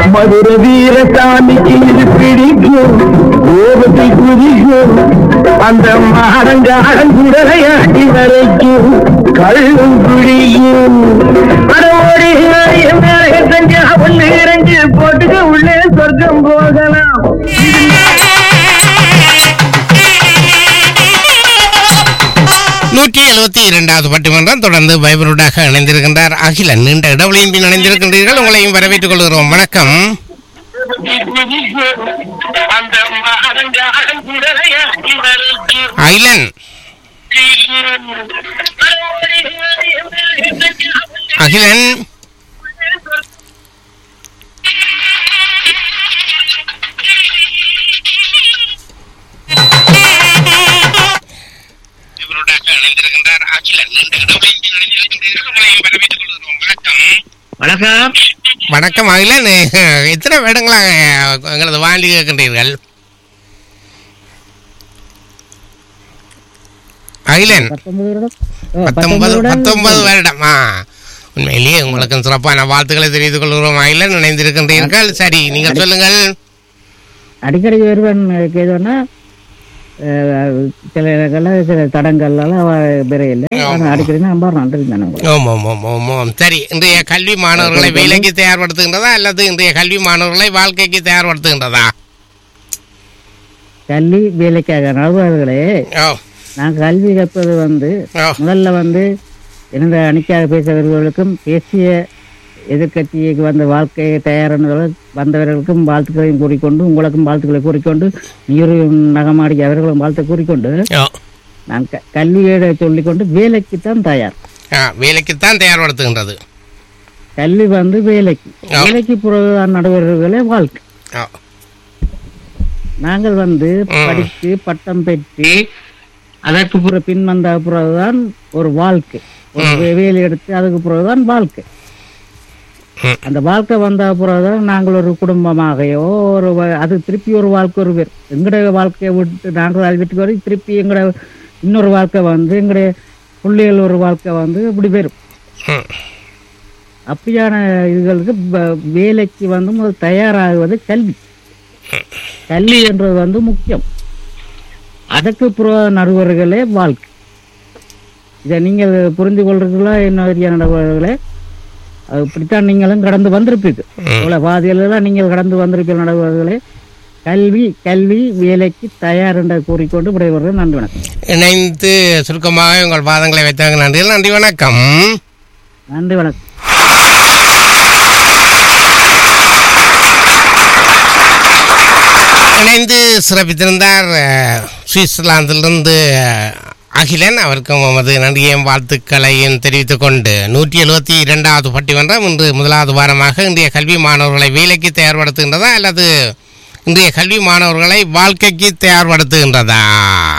மதுர வீரசாமிக்கு இது பிடிக்கும் கோபத்தில் குதிக்கும் அந்த மாடங்காடன் குடலையாட்டி வரைக்கும் கள்ளும் குடியும் அடோடி செஞ்சா ஒன்று இறங்கி போட்டுக்க உள்ளே சொர்க்கம் போகலாம் நூற்றி எழுபத்தி இரண்டாவது பட்டிமன்றம் தொடர்ந்து வைபரோடாக இணைந்திருக்கின்றார் அகிலன் நீண்ட இடைவெளியின் பின் இணைந்திருக்கின்றீர்கள் உங்களையும் வரவேற்றுக் கொள்கிறோம் வணக்கம் அந்த மாடங்காடன் குடலையாட்டி வரைக்கும் அகிலன் அகிலன் வைபரோடாக இணைந்திருக்கின்றார் அகிலன் நீண்ட இடைவெளியின் பின் இணைந்திருக்கின்றீர்கள் உங்களையும் வரவேற்றுக் கொள்கிறோம் வணக்கம் வணக்கம் வணக்கம் அகிலன் எத்தனை வேடங்களாக எங்களது வாண்டி கேட்கின்றீர்கள் அகிலன் பத்தொன்பது பத்தொன்பது வருடம் ஆ உண்மையிலேயே உங்களுக்கு சிறப்பான வாழ்த்துக்களை தெரிவித்துக் கொள்கிறோம் அகிலன் இணைந்திருக்கின்றீர்கள் சரி நீங்கள் சொல்லுங்கள் அடிக்கடி வருவன் கேதோன்னா சில இடங்கள்ல சில தடங்கள்லாம் விரையில் ஆனால் அடிக்கடி நம்பர் நன்றி தானே ஓம் ஓம் ஓம் ஓம் ஓம் சரி இன்றைய கல்வி மாணவர்களை வேலைக்கு தயார்படுத்துகின்றதா அல்லது இன்றைய கல்வி மாணவர்களை வாழ்க்கைக்கு தயார்படுத்துகின்றதா கல்வி வேலைக்காக நடுவர்களே ஓ நான் கல்வி கற்பது வந்து ஓ முதல்ல வந்து எந்த அணிக்காக பேசுகிறவர்களுக்கும் தேசிய எதிர்க்கட்சிக்கு வந்த வாழ்க்கையை தயாரானவர்கள் வந்தவர்களுக்கும் வாழ்த்துக்களையும் கூறிக்கொண்டு உங்களுக்கும் வாழ்த்துக்களை கூறிக்கொண்டு நீரு நகமாடி அவர்களும் வாழ்த்து கூறிக்கொண்டு ஓ நான் க கல்வியை சொல்லிக்கொண்டு வேலைக்கு தான் தயார் ஆ வேலைக்குத்தான் தயார்படுத்துகின்றது கல்வி வந்து வேலைக்கு ஆ. வேலைக்கு பிறகுதான் நடுவர்களே வாழ்க்கை ஓ நாங்கள் வந்து ம். படித்து பட்டம் பெற்று அதற்கு பிறகு பின் வந்த பிறகுதான் ஒரு வாழ்க்கை ஒரு வே- வேலை எடுத்து அதுக்கு பிறகுதான் வாழ்க்கை ம். அந்த வாழ்க்கை வந்த பிறகுதான் நாங்கள் ஒரு குடும்பமாகையோ ஒரு வ- அது திருப்பி ஒரு வாழ்க்கை ஒரு பேர் எங்களுடைய வாழ்க்கையை விட்டு நாங்கள் வீட்டுக்கு வரை திருப்பி எங்களோட இன்னொரு வாழ்க்கை வந்து எங்களுடைய பிள்ளைகள் ஒரு வாழ்க்கை வந்து இப்படி வரும் ம் அப்படியான இதுகளுக்கு ப- வேலைக்கு வந்து முதல் தயாராகுவது கல்வி கல்வி என்றது வந்து முக்கியம் அதற்கு புற நடுவர்களே வாழ்க்கை இதை நீங்கள் புரிந்து கொள்றீங்களா என்ன மாதிரியான நடுவர்களே அது இப்படித்தான் நீங்களும் கடந்து வந்திருப்பீங்க இவ்வளவு பாதையில தான் நீங்கள் கடந்து வந்திருப்பீங்க நடுவர்களே கல்வி கல்வி வேலைக்கு தயார் என்று கூறிக்கொண்டு விடைபெறுகிறேன் நன்றி வணக்கம் இணைந்து சுருக்கமாக உங்கள் பாதங்களை வைத்தாங்க நன்றி நன்றி வணக்கம் நன்றி வணக்கம் இணைந்து சிறப்பித்திருந்தார் அஹ், சுவிட்சர்லாந்திலிருந்து அஹ், அகிலன் அவருக்கும் நமது நன்றியையும் வாழ்த்துக்களையும் தெரிவித்துக் கொண்டு நூற்றி எழுபத்தி இரண்டாவது பட்டிமன்றம் இன்று முதலாவது வாரமாக இன்றைய கல்வி மாணவர்களை வேலைக்கு தயார்படுத்துகின்றதா அல்லது இன்றைய கல்வி மாணவர்களை வாழ்க்கைக்கு தயார்படுத்துகின்றதா